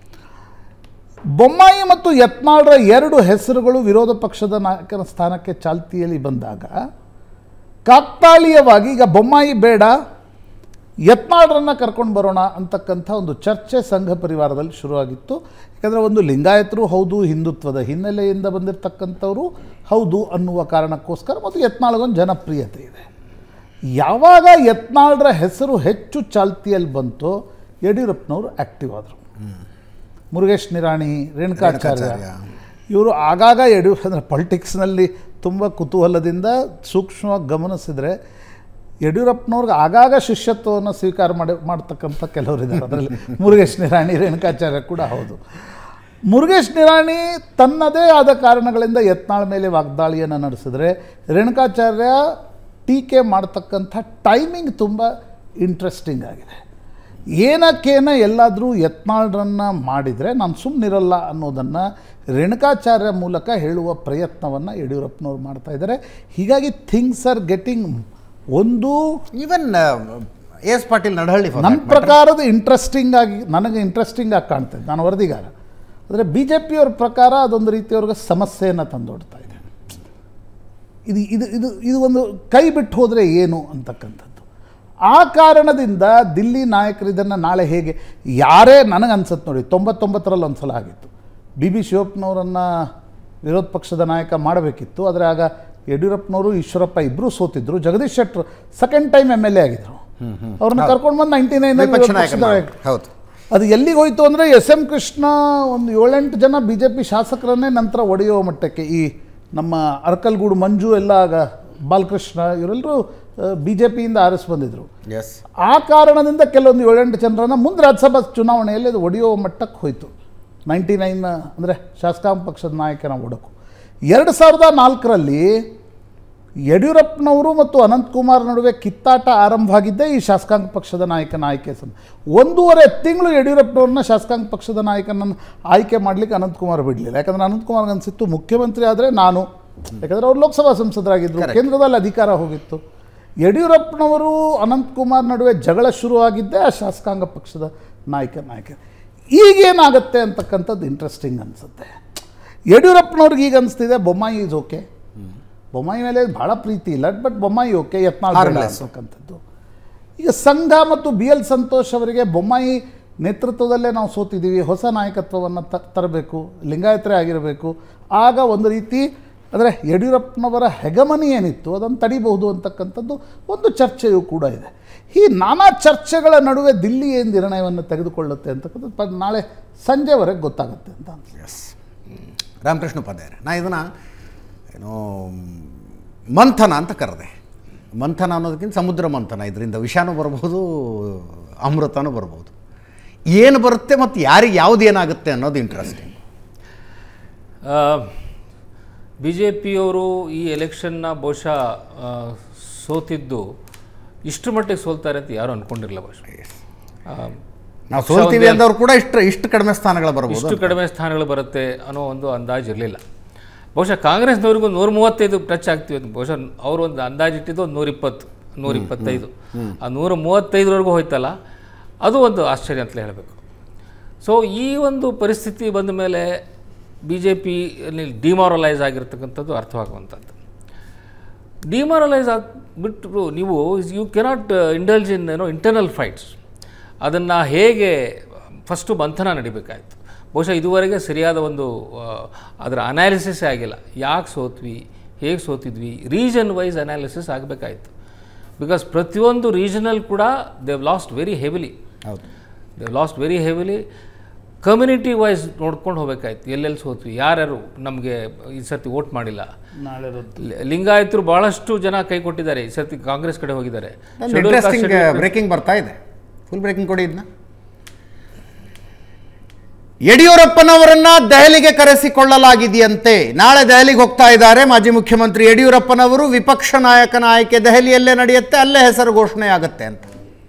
Speaker 6: ಬೊಮ್ಮಾಯಿ ಮತ್ತು ಯತ್ನಾಳ್ರ ಎರಡು ಹೆಸರುಗಳು ವಿರೋಧ ಪಕ್ಷದ ನಾಯಕನ ಸ್ಥಾನಕ್ಕೆ ಚಾಲ್ತಿಯಲ್ಲಿ ಬಂದಾಗ ಕಾಕ್ತಾಳೀಯವಾಗಿ ಈಗ ಬೊಮ್ಮಾಯಿ ಬೇಡ ಯತ್ನಾಳ್ರನ್ನ ಕರ್ಕೊಂಡು ಬರೋಣ ಅಂತಕ್ಕಂಥ ಒಂದು ಚರ್ಚೆ ಸಂಘ ಪರಿವಾರದಲ್ಲಿ ಶುರುವಾಗಿತ್ತು ಯಾಕಂದರೆ ಒಂದು ಲಿಂಗಾಯತರು ಹೌದು ಹಿಂದುತ್ವದ ಹಿನ್ನೆಲೆಯಿಂದ ಬಂದಿರತಕ್ಕಂಥವರು ಹೌದು ಅನ್ನುವ ಕಾರಣಕ್ಕೋಸ್ಕರ ಮತ್ತು ಯತ್ನಾಳ್ಗೊಂದು ಜನಪ್ರಿಯತೆ ಇದೆ ಯಾವಾಗ ಯತ್ನಾಳ್ರ ಹೆಸರು ಹೆಚ್ಚು ಚಾಲ್ತಿಯಲ್ಲಿ ಬಂತೋ ಯಡಿಯೂರಪ್ಪನವರು ಆ್ಯಕ್ಟಿವ್ ಆದರು ಮುರುಗೇಶ್ ನಿರಾಣಿ ರೇಣುಕಾಚಾರ್ಯ
Speaker 1: ರೇಣುಕಾಚಾರ್ಯ.
Speaker 6: ಇವರು ಆಗಾಗ ಯಡಿಯೂರು ಅಂದರೆ ಪೊಲಿಟಿಕ್ಸ್ನಲ್ಲಿ ತುಂಬ ಕುತೂಹಲದಿಂದ ಸೂಕ್ಷ್ಮವಾಗಿ ಗಮನಿಸಿದರೆ ಯಡಿಯೂರಪ್ಪನವ್ರಿಗೆ ಆಗಾಗ ಶಿಷ್ಯತ್ವವನ್ನು ಸ್ವೀಕಾರ ಮಾಡಿ ಮಾಡ್ತಕ್ಕಂಥ ಕೆಲವರು ಇದ್ದಾರೆ ಅದರಲ್ಲಿ ಮುರುಗೇಶ್ ನಿರಾಣಿ ರೇಣುಕಾಚಾರ್ಯ ಕೂಡ ಹೌದು ಮುರುಗೇಶ್ ನಿರಾಣಿ ತನ್ನದೇ ಆದ ಕಾರಣಗಳಿಂದ ಯತ್ನಾಳ್ ಮೇಲೆ ವಾಗ್ದಾಳಿಯನ್ನು ನಡೆಸಿದ್ರೆ ರೇಣುಕಾಚಾರ್ಯ ಟೀಕೆ ಮಾಡ್ತಕ್ಕಂಥ ಟೈಮಿಂಗ್ ತುಂಬ ಇಂಟ್ರೆಸ್ಟಿಂಗ್ ಆಗಿದೆ ಏನಕ್ಕೇನ ಎಲ್ಲಾದರೂ ಯತ್ನಾಳ್ರನ್ನ ಮಾಡಿದರೆ ನಾನು ಸುಮ್ಮನಿರಲ್ಲ ಅನ್ನೋದನ್ನು ರೇಣುಕಾಚಾರ್ಯ ಮೂಲಕ ಹೇಳುವ ಪ್ರಯತ್ನವನ್ನು ಯಡಿಯೂರಪ್ಪನವ್ರು ಮಾಡ್ತಾ ಇದ್ದಾರೆ ಹೀಗಾಗಿ ಥಿಂಗ್ಸ್ ಆರ್ ಗೆಟಿಂಗ್ ಒಂದು
Speaker 1: even S Patil Nadahalli for
Speaker 6: ನನ್ನ
Speaker 1: that matter.
Speaker 6: ಪ್ರಕಾರದ ಇಂಟ್ರೆಸ್ಟಿಂಗ್ ಆಗಿ ನನಗೆ ಇಂಟ್ರೆಸ್ಟಿಂಗ್ ಆಗಿ ಕಾಣ್ತದೆ ನಾನು ವರದಿಗಾರ ಆದರೆ ಬಿ ಜೆ ಪಿಯವ್ರ ಪ್ರಕಾರ ಅದೊಂದು ರೀತಿಯವ್ರಿಗೆ ಸಮಸ್ಯೆಯನ್ನು ತಂದೊಡ್ತಾ ಇದೆ ಇದು ಇದು ಇದು ಇದು ಒಂದು ಕೈ ಬಿಟ್ಟು ಹೋದರೆ ಏನು ಅಂತಕ್ಕಂಥದ್ದು ಆ ಕಾರಣದಿಂದ ದಿಲ್ಲಿ ನಾಯಕರು ಇದನ್ನು ನಾಳೆ ಹೇಗೆ ಯಾರೇ ನನಗೆ ಅನ್ಸುತ್ತೆ ನೋಡಿ ತೊಂಬತ್ತೊಂಬತ್ತರಲ್ಲಿ ಒಂದು ಸಲ ಆಗಿತ್ತು ಬಿ ಬಿ ಶಿವಪ್ಪನವರನ್ನು ವಿರೋಧ ಪಕ್ಷದ ನಾಯಕ ಮಾಡಬೇಕಿತ್ತು ಆದರೆ ಆಗ ಯಡಿಯೂರಪ್ಪನವರು ಈಶ್ವರಪ್ಪ ಇಬ್ಬರೂ ಸೋತಿದ್ರು Jagadish Shettar second time M L A ಆಗಿದ್ರು ಅವ್ರನ್ನ ಕರ್ಕೊಂಡು ಬಂದು ನೈಂಟಿ
Speaker 1: ವಿಪಕ್ಷ
Speaker 6: ನೈನ್
Speaker 1: ನಾಯಕ ಹೌದು
Speaker 6: ಅದು ಎಲ್ಲಿಗೆ ಹೋಯ್ತು ಅಂದರೆ ಎಸ್ ಎಂ ಕೃಷ್ಣ ಒಂದು ಏಳೆಂಟು ಜನ ಬಿ ಜೆ ಪಿ ಶಾಸಕರನ್ನೇ ನಂತರ ಒಡೆಯುವ ಮಟ್ಟಕ್ಕೆ ಈ ನಮ್ಮ ಅರ್ಕಲ್ಗೂಡು ಮಂಜು ಎಲ್ಲ ಆಗ ಬಾಲಕೃಷ್ಣ ಇವರೆಲ್ಲರೂ ಬಿ ಜೆ ಪಿಯಿಂದ ಆರಿಸಿ ಬಂದಿದ್ದರು
Speaker 1: ಎಸ್
Speaker 6: ಆ ಕಾರಣದಿಂದ ಕೆಲವೊಂದು ಏಳೆಂಟು ಜನರನ್ನು ಮುಂದೆ ರಾಜ್ಯಸಭಾ ಚುನಾವಣೆಯಲ್ಲಿ ಅದು ಒಡೆಯುವ ಮಟ್ಟಕ್ಕೆ ಹೋಯಿತು ನೈಂಟಿ ನೈನ್ ಅಂದರೆ ಶಾಸಕಾಂಗ ಪಕ್ಷದ ನಾಯಕನ ಒಡಕು ಎರಡು ಸಾವಿರದ ನಾಲ್ಕರಲ್ಲಿ ಯಡಿಯೂರಪ್ಪನವರು ಮತ್ತು ಅನಂತಕುಮಾರ್ ನಡುವೆ ಕಿತ್ತಾಟ ಆರಂಭ ಆಗಿದ್ದೇ ಈ ಶಾಸಕಾಂಗ ಪಕ್ಷದ ನಾಯಕನ ಆಯ್ಕೆ ಸಂ ಒಂದೂವರೆ ತಿಂಗಳು ಯಡಿಯೂರಪ್ಪನವ್ರನ್ನ ಶಾಸಕಾಂಗ ಪಕ್ಷದ ನಾಯಕನನ್ನು ಆಯ್ಕೆ ಮಾಡಲಿಕ್ಕೆ ಅನಂತಕುಮಾರ್ ಬಿಡಲಿಲ್ಲ ಯಾಕಂದರೆ ಅನಂತಕುಮಾರ್ಗೆ ಅನಿಸಿತ್ತು ಮುಖ್ಯಮಂತ್ರಿ ಆದರೆ ನಾನು ಯಾಕಂದರೆ ಅವರು ಲೋಕಸಭಾ ಸಂಸದರಾಗಿದ್ದರು ಕೇಂದ್ರದಲ್ಲಿ ಅಧಿಕಾರ ಹೋಗಿತ್ತು ಯಡಿಯೂರಪ್ಪನವರು ಅನಂತಕುಮಾರ್ ನಡುವೆ ಜಗಳ ಶುರುವಾಗಿದ್ದೇ ಆ ಶಾಸಕಾಂಗ ಪಕ್ಷದ ನಾಯಕ ನಾಯಕ ಈಗೇನಾಗತ್ತೆ ಅಂತಕ್ಕಂಥದ್ದು ಇಂಟ್ರೆಸ್ಟಿಂಗ್ ಅನಿಸುತ್ತೆ ಯಡಿಯೂರಪ್ಪನವ್ರಿಗೆ ಈಗ ಅನಿಸ್ತಿದೆ ಬೊಮ್ಮಾಯಿ ಈಸ್ ಓಕೆ ಬೊಮ್ಮಾಯಿ ಮೇಲೆ ಭಾಳ ಪ್ರೀತಿ ಇಲ್ಲ ಬಟ್ ಬೊಮ್ಮಾಯಿ ಓಕೆ ಯತ್ನಾಳ್ ಬೇಡ
Speaker 1: Harmless.
Speaker 6: ಅಂತಕ್ಕಂಥದ್ದು ಈಗ ಸಂಘ ಮತ್ತು ಬಿ ಎಲ್ ಸಂತೋಷ್ ಅವರಿಗೆ ಬೊಮ್ಮಾಯಿ ನೇತೃತ್ವದಲ್ಲೇ ನಾವು ಸೋತಿದ್ದೀವಿ ಹೊಸ ನಾಯಕತ್ವವನ್ನು ತ ತರಬೇಕು ಲಿಂಗಾಯತರೇ ಆಗಿರಬೇಕು ಆಗ ಒಂದು ರೀತಿ ಅಂದರೆ ಯಡಿಯೂರಪ್ಪನವರ ಹೆಗಮನಿ ಏನಿತ್ತು ಅದನ್ನು ತಡಿಬಹುದು ಅಂತಕ್ಕಂಥದ್ದು ಒಂದು ಚರ್ಚೆಯೂ ಕೂಡ ಇದೆ ಈ ನಾನಾ ಚರ್ಚೆಗಳ ನಡುವೆ ದಿಲ್ಲಿ ಏನು ನಿರ್ಣಯವನ್ನು ತೆಗೆದುಕೊಳ್ಳುತ್ತೆ ಅಂತಕ್ಕಂಥದ್ದು ಪ- ನಾಳೆ ಸಂಜೆವರೆಗೆ ಗೊತ್ತಾಗುತ್ತೆ ಅಂತ ಅನ್ಸುತ್ತೆ
Speaker 1: ಎಸ್ ರಾಮಕೃಷ್ಣ ಉಪಾಧ್ಯಾಯರೇ ನಾ ಇದನ್ನು ಏನೋ ಮಂಥನ ಅಂತ ಕರೆದೆ ಮಂಥನ ಅನ್ನೋದಕ್ಕಿಂತ ಸಮುದ್ರ ಮಂಥನ ಇದರಿಂದ ವಿಷಾನೂ ಬರ್ಬೋದು ಅಮೃತನೂ ಬರ್ಬೋದು ಏನು ಬರುತ್ತೆ ಮತ್ತು ಯಾರಿಗೆ ಯಾವುದು ಏನಾಗುತ್ತೆ ಅನ್ನೋದು ಇಂಟ್ರೆಸ್ಟಿಂಗ್
Speaker 7: ಬಿ ಜೆ ಪಿಯವರು ಈ ಎಲೆಕ್ಷನ್ನ ಬಹುಶಃ ಆ, ಸೋತಿದ್ದು ಇಷ್ಟು ಮಟ್ಟಿಗೆ ಸೋಲ್ತಾರೆ ಅಂತ ಯಾರು ಅಂದ್ಕೊಂಡಿರಲಿಲ್ಲ ಬಹುಶಃ ಆ,
Speaker 1: ನಾವು
Speaker 7: ಪಕ್ಷ
Speaker 1: ಸೋಲ್ತೀವಿ
Speaker 7: ಒಂದೇ-
Speaker 1: ಅಂದವ್ರು ಕೂಡ ಇಷ್ಟು ಇಷ್ಟು ಕಡಿಮೆ ಸ್ಥಾನಗಳು ಬರ್ಬೋದು
Speaker 7: ಇಷ್ಟು ಕಡಿಮೆ ಸ್ಥಾನಗಳು ಬರುತ್ತೆ ಅನ್ನೋ ಒಂದು ಅಂದಾಜು ಇರಲಿಲ್ಲ ಬಹುಶಃ ಕಾಂಗ್ರೆಸ್ನವ್ರಿಗೂ ನೂರ ಮೂವತ್ತೈದು ಟಚ್ ಆಗ್ತೀವಿ ಅಂತ ಬಹುಶಃ ಅವರು ಒಂದು ಅಂದಾಜು ಇಟ್ಟಿದ್ದು ಒಂದು ನೂರಿಪ್ಪತ್ತು ನೂರ ಇಪ್ಪತ್ತೈದು ಆ ನೂರ ಮೂವತ್ತೈದರವರೆಗೂ ಹೋಯ್ತಲ್ಲ ಅದು ಒಂದು ಆಶ್ಚರ್ಯ ಅಂತಲೇ ಹೇಳಬೇಕು ಸೊ ಈ ಒಂದು ಪರಿಸ್ಥಿತಿ ಬಂದ ಮೇಲೆ ಬಿ ಜೆ ಪಿಯಲ್ಲಿ ಡಿಮಾರಲೈಸ್ ಆಗಿರ್ತಕ್ಕಂಥದ್ದು ಅರ್ಥವಾಗುವಂಥದ್ದು ಡಿಮಾರಲೈಸ್ ಆಗಿಬಿಟ್ಟು ನೀವು ಯು ಕೆನಾಟ್ ಇಂಡಲ್ಜ್ ಇನ್ ಏನೋ ಇಂಟರ್ನಲ್ ಫೈಟ್ಸ್ ಅದನ್ನು ಹೇಗೆ ಫಸ್ಟು ಮಂಥನ ನಡಿಬೇಕಾಯಿತು ಬಹುಶಃ ಇದುವರೆಗೆ ಸರಿಯಾದ ಒಂದು ಆ, ಅದರ ಅನಾಲಿಸಿಸೇ ಆಗಿಲ್ಲ ಯಾಕೆ ಸೋತ್ವಿ ಹೇಗೆ ಸೋತಿದ್ವಿ ರೀಜನ್ ವೈಸ್ ಅನಾಲಿಸಿಸ್ ಆಗಬೇಕಾಯಿತು ಬಿಕಾಸ್ ಪ್ರತಿಯೊಂದು ರೀಜನಲ್ ಕೂಡ ದೇವ್ ಲಾಸ್ಟ್ ವೆರಿ ಹೆವಿಲಿ
Speaker 1: ಹೌದು
Speaker 7: they've lost very heavily community wise ನೋಡ್ಕೊಂಡು ಹೋಗ್ಬೇಕಾಯ್ತು ಎಲ್ಲೆಲ್ಲಿ ಸೋತ್ವಿ ಯಾರ್ಯಾರು ನಮಗೆ ಈ ಸರ್ತಿ ವೋಟ್ ಮಾಡಿಲ್ಲ
Speaker 6: ನಾಳೆ
Speaker 7: ಲಿ- ಲಿಂಗಾಯತರು ಭಾಳಷ್ಟು ಜನ ಕೈ ಕೊಟ್ಟಿದ್ದಾರೆ ಈ ಸರ್ತಿ ಕಾಂಗ್ರೆಸ್ ಕಡೆ ಹೋಗಿದ್ದಾರೆ Scheduled caste,
Speaker 1: interesting
Speaker 7: scheduled-
Speaker 1: breaking ಬರ್ತಾ ಇದೆ ಫುಲ್ ಬ್ರೇಕಿಂಗ್ ಕೊಡಿ ಇದನ್ನ ಯಡಿಯೂರಪ್ಪನವರನ್ನ ದೆಹಲಿಗೆ ಕರೆಸಿಕೊಳ್ಳಲಾಗಿದೆಯಂತೆ ನಾಳೆ ದೆಹಲಿಗೆ ಹೋಗ್ತಾ ಇದ್ದಾರೆ ಮಾಜಿ ಮುಖ್ಯಮಂತ್ರಿ ಯಡಿಯೂರಪ್ಪನವರು ವಿಪಕ್ಷ ನಾಯಕನ ಆಯ್ಕೆ ದೆಹಲಿಯಲ್ಲೇ ನಡೆಯುತ್ತೆ ಅಲ್ಲೇ ಹೆಸರು ಘೋಷಣೆ ಆಗುತ್ತೆ ಅಂತ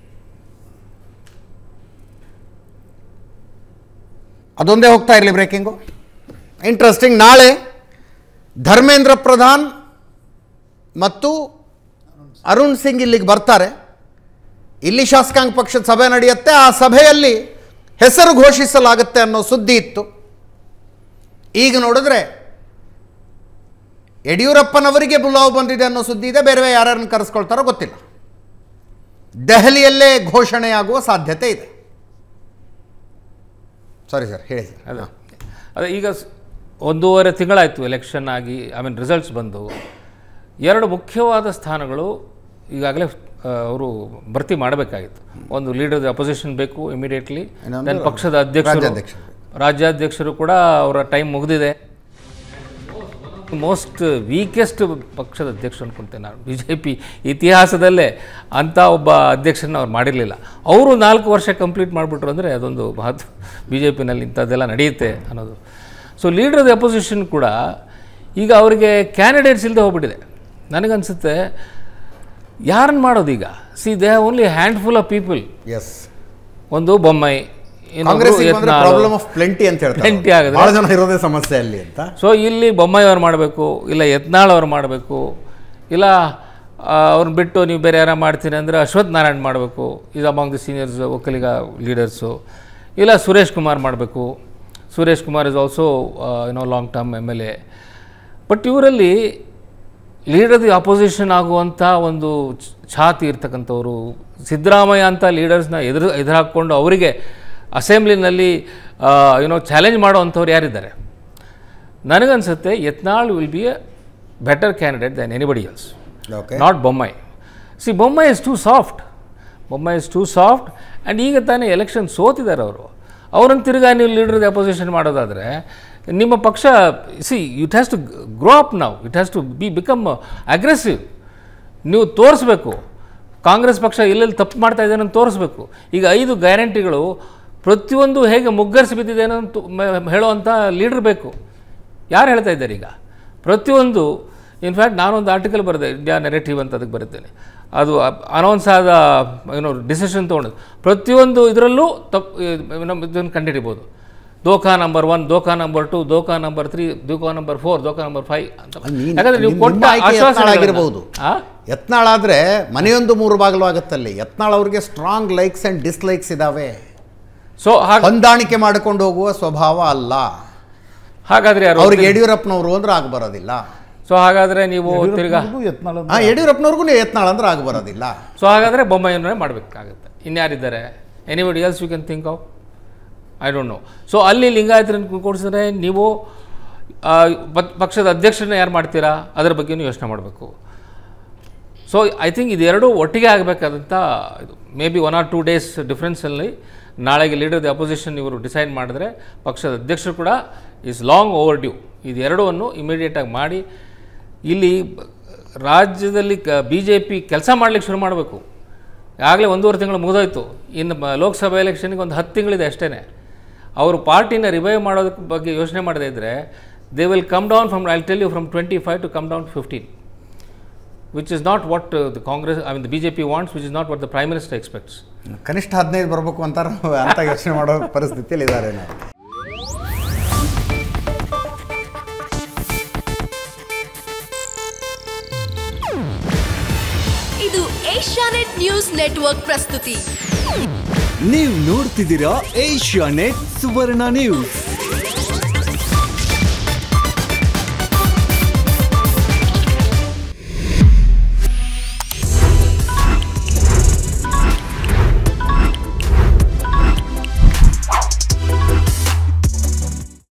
Speaker 1: ಅದೊಂದೇ ಹೋಗ್ತಾ ಇರಲಿ ಬ್ರೇಕಿಂಗು ಇಂಟ್ರೆಸ್ಟಿಂಗ್ ನಾಳೆ ಧರ್ಮೇಂದ್ರ ಪ್ರಧಾನ್ ಮತ್ತು ಅರುಣ್ ಸಿಂಗ್ ಇಲ್ಲಿಗೆ ಬರ್ತಾರೆ ಇಲ್ಲಿ ಶಾಸಕಾಂಗ ಪಕ್ಷದ ಸಭೆ ನಡೆಯುತ್ತೆ ಆ ಸಭೆಯಲ್ಲಿ ಹೆಸರು ಘೋಷಿಸಲಾಗುತ್ತೆ ಅನ್ನೋ ಸುದ್ದಿ ಇತ್ತು ಈಗ ನೋಡಿದ್ರೆ ಯಡಿಯೂರಪ್ಪನವರಿಗೆ ಬುಲಾವ್ ಬಂದಿದೆ ಅನ್ನೋ ಸುದ್ದಿ ಇದೆ ಬೇರೆ ಯಾರ್ಯಾರನ್ನು ಕರೆಸ್ಕೊಳ್ತಾರೋ ಗೊತ್ತಿಲ್ಲ ದೆಹಲಿಯಲ್ಲೇ ಘೋಷಣೆಯಾಗುವ ಸಾಧ್ಯತೆ ಇದೆ ಸಾರಿ ಸರ್ ಹೇಳಿ ಸರ್
Speaker 7: ಅದೇ ಅದೇ ಈಗ ಸ್- ಒಂದೂವರೆ ತಿಂಗಳಾಯಿತು ಎಲೆಕ್ಷನ್ ಆಗಿ ಐ ಮೀನ್ ರಿಸಲ್ಟ್ಸ್ ಬಂದು ಎರಡು ಮುಖ್ಯವಾದ ಸ್ಥಾನಗಳು ಈಗಾಗಲೇ ಅವರು ಭರ್ತಿ ಮಾಡಬೇಕಾಗಿತ್ತು ಒಂದು ಲೀಡರ್ ಅಪೋಸಿಷನ್ ಬೇಕು ಇಮಿಡಿಯೇಟ್ಲಿ
Speaker 1: ಇನ್ನೊಂದು
Speaker 7: ದೆನ್ ಪಕ್ಷದ ಅಧ್ಯಕ್ಷರು
Speaker 1: ರಾಜ್ಯಾಧ್ಯಕ್ಷರು.
Speaker 7: ರಾಜ್ಯಾಧ್ಯಕ್ಷರು ಕೂಡ ಅವರ ಟೈಮ್ ಮುಗಿದಿದೆ ಮೋಸ್ಟ್ ವೀಕೆಸ್ಟ್ ಪಕ್ಷದ ಅಧ್ಯಕ್ಷರು ಅನ್ಕೊಂತೇನೆ ನಾನು ಬಿ ಜೆ ಪಿ ಇತಿಹಾಸದಲ್ಲೇ ಅಂಥ ಒಬ್ಬ ಅಧ್ಯಕ್ಷರನ್ನ ಅವ್ರು ಮಾಡಿರಲಿಲ್ಲ ಅವರು ನಾಲ್ಕು ವರ್ಷ ಕಂಪ್ಲೀಟ್ ಮಾಡಿಬಿಟ್ರು ಅಂದರೆ ಅದೊಂದು ಮಹತ್ವ ಬಿ ಜೆ ಪಿನಲ್ಲಿ ಇಂಥದ್ದೆಲ್ಲ ನಡೆಯುತ್ತೆ ಅನ್ನೋದು so leader of the opposition ಕೂಡ ಈಗ ಅವರಿಗೆ ಕ್ಯಾಂಡಿಡೇಟ್ಸ್ ಇಲ್ಲದೆ ಹೋಗ್ಬಿಟ್ಟಿದೆ ನನಗನ್ಸುತ್ತೆ ಯಾರನ್ನು ಮಾಡೋದು ಈಗ see they have only handful of people
Speaker 1: ಎಸ್
Speaker 7: ಒಂದು ಬೊಮ್ಮಾಯಿ
Speaker 1: ಕಾಂಗ್ರೆಸ್
Speaker 7: ಇನ್ನೊಬ್ರು
Speaker 1: ಪ್ರಾಬ್ಲಮ್
Speaker 7: ಯತ್ನಾಳ್.
Speaker 1: ಆಫ್ ಪ್ಲೆಂಟಿ ಅಂತ ಹೇಳ್ತಾರೆ
Speaker 7: Plenty ಆಗಿದೆ.
Speaker 1: ಬಹಳ ಜನ ಇರೋದೇ ಸಮಸ್ಯೆ ಅಲ್ಲಿ ಅಂತ
Speaker 7: ಸೊ ಇಲ್ಲಿ ಬೊಮ್ಮಾಯಿ ಅವ್ರು ಮಾಡಬೇಕು ಇಲ್ಲ ಯತ್ನಾಳ್ ಅವ್ರು ಮಾಡಬೇಕು ಇಲ್ಲ ಅವ್ರನ್ನ ಬಿಟ್ಟು ನೀವು ಬೇರೆ ಯಾರ ಮಾಡ್ತೀನಿ ಅಂದರೆ ಅಶ್ವಥ್ ನಾರಾಯಣ್ ಮಾಡಬೇಕು ಇದು among the seniors Okkaliga leaders ಇಲ್ಲ ಸುರೇಶ್ ಕುಮಾರ್ ಮಾಡಬೇಕು ಸುರೇಶ್ ಕುಮಾರ್ ಇಸ್ ಆಲ್ಸೋ ಏನೋ long term M L A but ಇವರಲ್ಲಿ ಲೀಡರ್ ದಿ ಅಪೋಸಿಷನ್ ಆಗುವಂಥ ಒಂದು ಛ- ಛಾತಿ ಇರ್ತಕ್ಕಂಥವ್ರು ಸಿದ್ದರಾಮಯ್ಯ ಅಂತ ಲೀಡರ್ಸ್ನ ಎದುರು ಎದುರಾಕ್ಕೊಂಡು ಅವರಿಗೆ ಅಸೆಂಬ್ಲಿನಲ್ಲಿ ಏನೋ ಚಾಲೆಂಜ್ ಮಾಡೋವಂಥವ್ರು ಯಾರಿದ್ದಾರೆ ನನಗನ್ಸುತ್ತೆ Yatnal will be a better candidate than anybody else
Speaker 1: okay
Speaker 7: not Bommai see Bommai is too soft Bommai is too soft and ಈಗ ತಾನೇ ಎಲೆಕ್ಷನ್ ಸೋತಿದ್ದಾರೆ ಅವರು ಅವ್ರನ್ನ ತಿರ್ಗಾ ನೀವು ಲೀಡರ್ ಅಪೋಸಿಷನ್ ಮಾಡೋದಾದರೆ ನಿಮ್ಮ ಪಕ್ಷ see it has to grow up ನಾವು it has to be become aggressive ನೀವು ತೋರಿಸ್ಬೇಕು ಕಾಂಗ್ರೆಸ್ ಪಕ್ಷ ಎಲ್ಲೆಲ್ಲಿ ತಪ್ಪು ಮಾಡ್ತಾ ಇದೆ ಅಂತ ತೋರಿಸ್ಬೇಕು ಈಗ ಐದು ಗ್ಯಾರಂಟಿಗಳು ಪ್ರತಿಯೊಂದು ಹೇಗೆ ಮುಗ್ಗರಿಸಿ ಬಿದ್ದಿದೆ ಅನ್ನೋ ತು- ಮ- ಹೇಳುವಂಥ ಲೀಡರ್ ಬೇಕು ಯಾರು ಹೇಳ್ತಾ ಇದ್ದಾರೆ ಈಗ ಪ್ರತಿಯೊಂದು ಇನ್ಫ್ಯಾಕ್ಟ್ ನಾನೊಂದು ಆರ್ಟಿಕಲ್ ಬರೆದೆ ಇಂಡಿಯಾ ನೆರೆಟಿವ್ ಅಂತ ಅದಕ್ಕೆ ಬರೀತೇನೆ ಅದು ಅನೌನ್ಸ್ ಆದ ಏನೋ ಡಿಸಿಷನ್ ತೊಗೊಂಡು ಪ್ರತಿಯೊಂದು ಇದರಲ್ಲೂ ತಪ್ಪು ಇದನ್ನು ಕಂಡುಹಿಡಿಬೋದು ದೋಖಾ ನಂಬರ್ ಒನ್ ದೋಖಾ ನಂಬರ್ ಟು ದೋಖಾ ನಂಬರ್ ತ್ರೀ ದೋಖಾ ನಂಬರ್ ಫೋರ್ ದೋಖಾ ನಂಬರ್ ಫೈವ್ ಅಂತ
Speaker 1: ನೀನ್-
Speaker 7: ಯಾಕಂದ್ರೆ ನೀವು
Speaker 1: ನಿಮ್ಮ
Speaker 7: ಕೊಟ್ಟ
Speaker 1: ಆಯ್ಕೆ ಯತ್ನಾಳ್
Speaker 7: ಆಶ್ವಾಸನೆಗಳನ್ನ-
Speaker 1: ಆಗಿರ್ಬೋದು.
Speaker 7: ಆ?
Speaker 1: ಯತ್ನಾಳ್ ಆದ್ರೆ ಮನೆಯೊಂದು ಮೂರು ಬಾಗಿಲು ಆಗುತ್ತಲ್ಲಿ ಯತ್ನಾಳ್ ಅವ್ರಿಗೆ ಸ್ಟ್ರಾಂಗ್ ಲೈಕ್ಸ್ ಅಂಡ್ ಡಿಸ್ಲೈಕ್ಸ್ ಇದಾವೆ
Speaker 7: ಸೊ ಹಾಗೆ
Speaker 1: ಹೊಂದಾಣಿಕೆ ಮಾಡಿಕೊಂಡು ಹೋಗುವ ಸ್ವಭಾವ ಅಲ್ಲ
Speaker 7: ಹಾಗಾದ್ರೆ ಯಾರು
Speaker 1: ಅವ್ರಿಗೆ ಯಡಿಯೂರಪ್ಪನವರು ಅಂದ್ರೆ ಆಗ ಬರೋದಿಲ್ಲ
Speaker 7: ಸೊ ಹಾಗಾದ್ರೆ ನೀವು ತಿರ್ಗಾ
Speaker 6: ಯಡಿಯೂರಪ್ಪನವ್ರಿಗೂ ಯತ್ನಾಳ್
Speaker 1: ಆ ಯಡಿಯೂರಪ್ಪನವ್ರಿಗೂ ನೀವು ಯತ್ನಾಳ್ ಅಂದ್ರೆ ಆಗ ಬರೋದಿಲ್ಲ
Speaker 7: ಸೊ ಹಾಗಾದ್ರೆ ಬೊಮ್ಮಾಯಿಯನ್ನೇ ಮಾಡಬೇಕಾಗುತ್ತೆ ಇನ್ಯಾರಿದ್ದಾರೆ anybody else you can think of I don't know so ಅಲ್ಲಿ ಲಿಂಗಾಯತರನ್ನು ಕೂಡಿಸಿದ್ರೆ ನೀವು ಆ, ಪತ್- ಪಕ್ಷದ ಅಧ್ಯಕ್ಷರನ್ನ ಯಾರು ಮಾಡ್ತೀರಾ ಅದರ ಬಗ್ಗೆನೂ ಯೋಚನೆ ಮಾಡಬೇಕು ಸೊ ಐ ಥಿಂಕ್ ಇದೆರಡು ಒಟ್ಟಿಗೆ ಆಗಬೇಕಾದಂಥ ಇದು may be one or two days ಡಿಫ್ರೆನ್ಸಲ್ಲಿ ನಾಳೆಗೆ ಲೀಡರ್ ದಿ ಅಪೋಸಿಷನ್ ಇವರು ಡಿಸೈಡ್ ಮಾಡಿದ್ರೆ ಪಕ್ಷದ ಅಧ್ಯಕ್ಷರು ಕೂಡ ಈಸ್ ಲಾಂಗ್ ಓವರ್ ಡ್ಯೂ ಇದೆರಡನ್ನು ಇಮಿಡಿಯೇಟಾಗಿ ಮಾಡಿ ಇಲ್ಲಿ ಬ- ರಾಜ್ಯದಲ್ಲಿ ಕ ಬಿ ಜೆ ಪಿ ಕೆಲಸ ಮಾಡಲಿಕ್ಕೆ ಶುರು ಮಾಡಬೇಕು ಆಗಲೇ ಒಂದೂವರೆ ತಿಂಗಳು ಮುಗಿದೋಯ್ತು ಇನ್ನು ಬ- ಲೋಕಸಭಾ ಎಲೆಕ್ಷನ್ಗೆ ಒಂದು ಹತ್ತು ತಿಂಗಳಿದೆ ಅಷ್ಟೇ ಅವರು ಪಾರ್ಟಿನ ರಿವೈವ್ ಮಾಡೋದಕ್ಕೆ ಬಗ್ಗೆ ಯೋಚನೆ ಮಾಡದೇ ಇದ್ದರೆ they will come down from I tell you from twenty five to come down fifteen which is not what uh, the Congress, I mean the BJP wants, which is not what the Prime Minister expects.
Speaker 1: ಕನಿಷ್ಠ ಹದಿನೈದು ಬರಬೇಕು ಅಂತಾರ ಅಂತ ಯೋಚನೆ ಮಾಡೋ ಪರಿಸ್ಥಿತಿಯಲ್ಲಿ ಇದ್ದಾರೆ ನಾವು
Speaker 8: ಇದು ಏಷ್ಯಾನೆಟ್ ನ್ಯೂಸ್ ನೆಟ್ವರ್ಕ್ ಪ್ರಸ್ತುತಿ
Speaker 9: ನೀವು ನೋಡ್ತಿದ್ದೀರಾ ಏಷ್ಯಾ ನೆಟ್ ಸುವರ್ಣ ನ್ಯೂಸ್